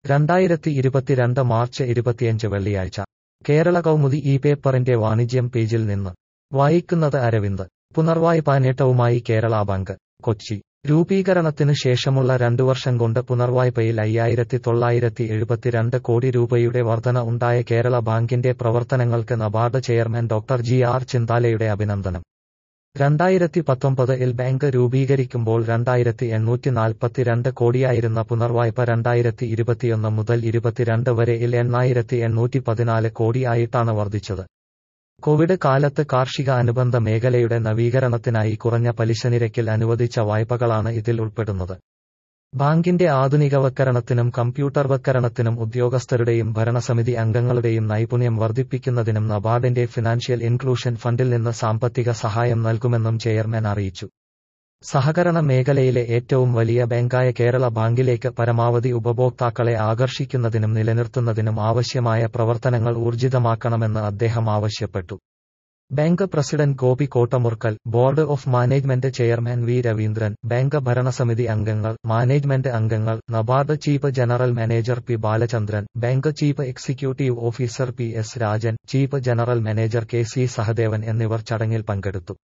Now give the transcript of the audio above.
രണ്ടായിരത്തി ഇരുപത്തിരണ്ട് മാർച്ച് ഇരുപത്തിയഞ്ച് വെള്ളിയാഴ്ച കേരള കൗമുദി ഈ പേപ്പറിന്റെ വാണിജ്യം പേജിൽ നിന്ന് വായിക്കുന്നത് അരവിന്ദ് പുനർവായ്പാ നേട്ടവുമായി കേരള ബാങ്ക് കൊച്ചി രൂപീകരണത്തിന് ശേഷമുള്ള രണ്ടു വർഷം കൊണ്ട് പുനർവായ്പയിൽ അയ്യായിരത്തി തൊള്ളായിരത്തി എഴുപത്തിരണ്ട് കോടി രൂപയുടെ വർധന ഉണ്ടായ കേരള ബാങ്കിന്റെ പ്രവർത്തനങ്ങൾക്ക് NABARD chairman doctor G R ചിന്താലയുടെ അഭിനന്ദനം രണ്ടായിരത്തി പത്തൊമ്പതിൽ ബാങ്ക് രൂപീകരിക്കുമ്പോൾ രണ്ടായിരത്തി എണ്ണൂറ്റി നാൽപ്പത്തിരണ്ട് കോടിയായിരുന്ന പുനർവായ്പ രണ്ടായിരത്തി ഇരുപത്തിയൊന്ന് മുതൽ ഇരുപത്തിരണ്ട് വരെയിൽ എണ്ണായിരത്തി എണ്ണൂറ്റി പതിനാല് കോടിയായിട്ടാണ് വർദ്ധിച്ചത് കോവിഡ് കാലത്ത് കാർഷിക അനുബന്ധ മേഖലയുടെ നവീകരണത്തിനായി കുറഞ്ഞ പലിശനിരക്കിൽ അനുവദിച്ച വായ്പകളാണ് ഇതിൽ ഉൾപ്പെടുന്നത് ബാങ്കിന്റെ ആധുനികവൽക്കരണത്തിനും കമ്പ്യൂട്ടർവൽക്കരണത്തിനും ഉദ്യോഗസ്ഥരുടെയും ഭരണസമിതി അംഗങ്ങളുടെയും നൈപുണ്യം വർദ്ധിപ്പിക്കുന്നതിനും നബാർഡിന്റെ ഫിനാൻഷ്യൽ ഇൻക്ലൂഷൻ ഫണ്ടിൽ നിന്ന് സാമ്പത്തിക സഹായം നൽകുമെന്നും ചെയർമാൻ അറിയിച്ചു സഹകരണ മേഖലയിലെ ഏറ്റവും വലിയ ബാങ്കായ കേരള ബാങ്കിലേക്ക് പരമാവധി ഉപഭോക്താക്കളെ ആകർഷിക്കുന്നതിനും നിലനിർത്തുന്നതിനും ആവശ്യമായ പ്രവർത്തനങ്ങൾ ഊർജിതമാക്കണമെന്ന് അദ്ദേഹം ആവശ്യപ്പെട്ടു bank president Gopi Kottamurkal board of management chairman V Raveendran bank ഭരണസമിതി അംഗങ്ങൾ മാനേജ്മെന്റ് അംഗങ്ങൾ NABARD chief general manager P Balachandran bank chief executive officer P S Rajan chief general manager K C Sahadevan എന്നിവർ ചടങ്ങിൽ പങ്കെടുത്തു